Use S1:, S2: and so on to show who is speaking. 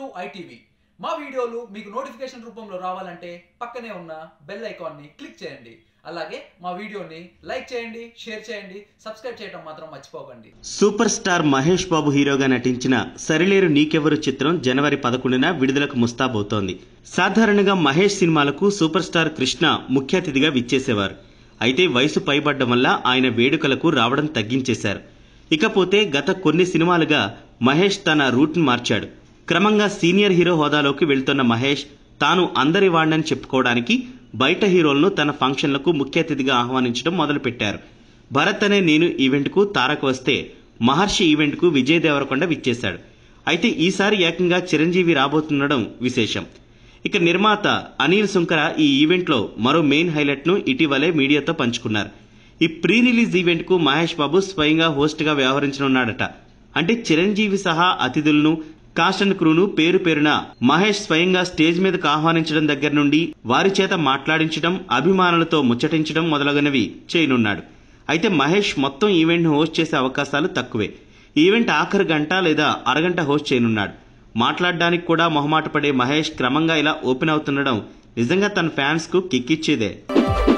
S1: to ITV మా వీడియోలు మీకు నోటిఫికేషన్ రూపంలో రావాలంటే పక్కనే ఉన్న బెల్ ఐకాన్ని క్లిక్ చేయండి అలాగే మా వీడియోని లైక్ చేయండి షేర్ చేయండి సబ్స్క్రైబ్ చేయడం మాత్రం మర్చిపోకండి
S2: సూపర్ స్టార్ మహేష్ బాబు హీరోగా నటించిన సరిలేరు నీకెవరు చిత్రం జనవరి పదకొండున విడుదలకు ముస్తాబవుతోంది సాధారణంగా మహేష్ సినిమాలకు సూపర్ స్టార్ కృష్ణ ముఖ్య అతిథిగా విచ్చేసేవారు అయితే వయసు పైబడ్డం వల్ల ఆయన వేడుకలకు రావడం తగ్గించేశారు ఇకపోతే గత కొన్ని సినిమాలుగా మహేష్ తన రూట్ను మార్చాడు క్రమంగా సీనియర్ హీరో హోదాలోకి వెళ్తున్న మహేష్ తాను అందరి వాడినని చెప్పుకోవడానికి బయట హీరోలను తన ఫంక్షన్లకు ముఖ్య అతిథిగా ఆహ్వానించడం మొదలుపెట్టారు భరత్ అనే నేను ఈవెంట్కు తారక్ వస్తే మహర్షి ఈవెంట్కు విజయ్ దేవరకొండ విచ్చేశాడు అయితే ఈసారి ఏకంగా చిరంజీవి రాబోతుండడం విశేషం ఇక నిర్మాత అనిల్ సుంకర ఈ ఈవెంట్లో మరో మెయిన్ హైలైట్ ను ఇటీవలే మీడియాతో పంచుకున్నారు ఈ ప్రీ రిలీజ్ ఈవెంట్ కు మహేష్ బాబు స్వయంగా హోస్ట్ గా వ్యవహరించనున్నాడట అంటే చిరంజీవి సహా అతిథులను కాస్ట్ అండ్ క్రూను పేరు పేరున మహేష్ స్వయంగా స్టేజ్ మీదకు ఆహ్వానించడం దగ్గర నుండి వారి చేత మాట్లాడించడం అభిమానులతో ముచ్చటించడం మొదలగునవి చేయనున్నాడు అయితే మహేష్ మొత్తం ఈవెంట్ హోస్ట్ చేసే అవకాశాలు తక్కువే ఈవెంట్ ఆఖరి గంట లేదా అరగంట హోస్ట్ చేయనున్నాడు మాట్లాడడానికి కూడా మొహమాట పడే మహేష్ క్రమంగా ఇలా ఓపెన్ అవుతుండడం నిజంగా తన ఫ్యాన్స్ కు కిక్కిచ్చేదే